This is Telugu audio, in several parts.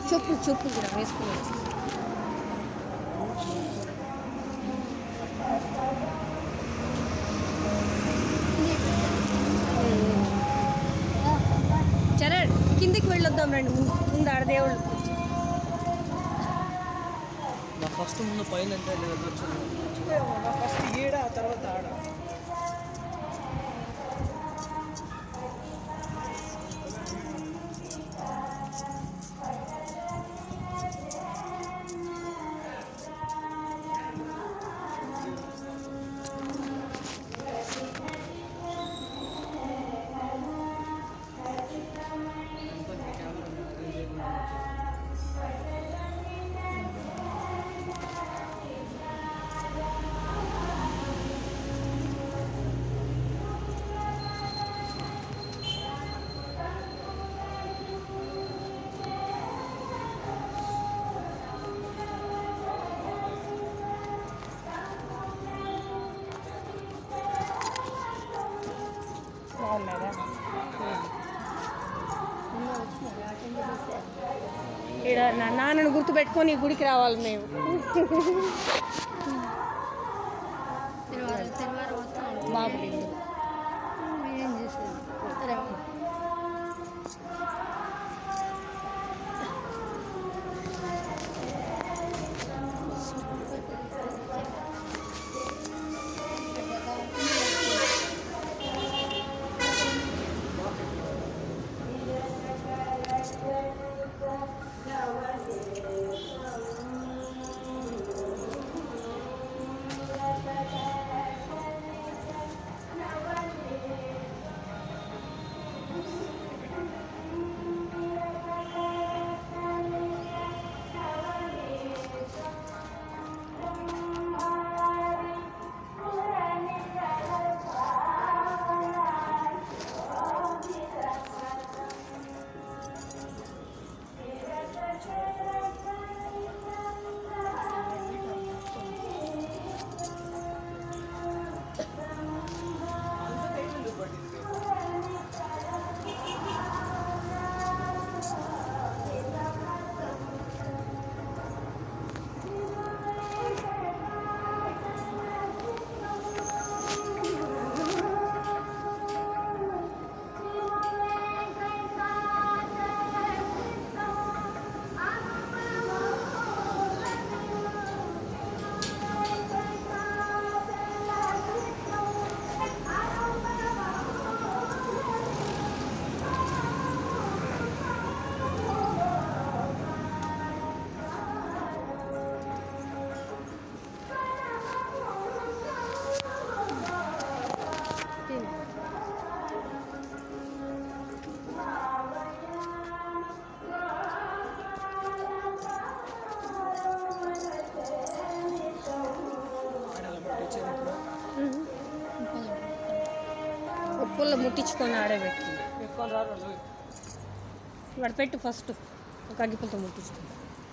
చెప్పు చెప్పు కూడా వేసుకున్నాను చరణ్ కిందికి వెళ్ళొద్దాం రండి ముందు ముందు ఆడ దేవుళ్ళు నా ఫస్ట్ ముందు పైన ఎంత వచ్చింది ఫస్ట్ ఈడ ఆ తర్వాత ఆడ బాగున్నారా ఇక్కడ నా నాన్నను గుర్తుపెట్టుకొని ఈ గుడికి రావాలి మేము బాబు మీరేం చేసేది ఉప్పుల్లో ముట్టించుకొని ఆడబెట్టింది ఎక్కువ రారు వాడు పెట్టు ఫస్ట్ ఒక అగ్గిపుల్లతో ముట్టించుకో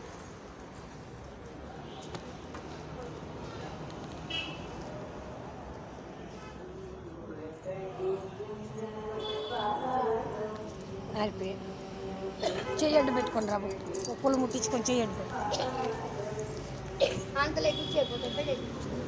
ఆరిపోయి చెయ్యడ్డు పెట్టుకొని రాబు ఉప్పులు ముట్టించుకొని చెయ్యడ్డు పెట్టు అంతలో ఎక్కువ చేయకపోతే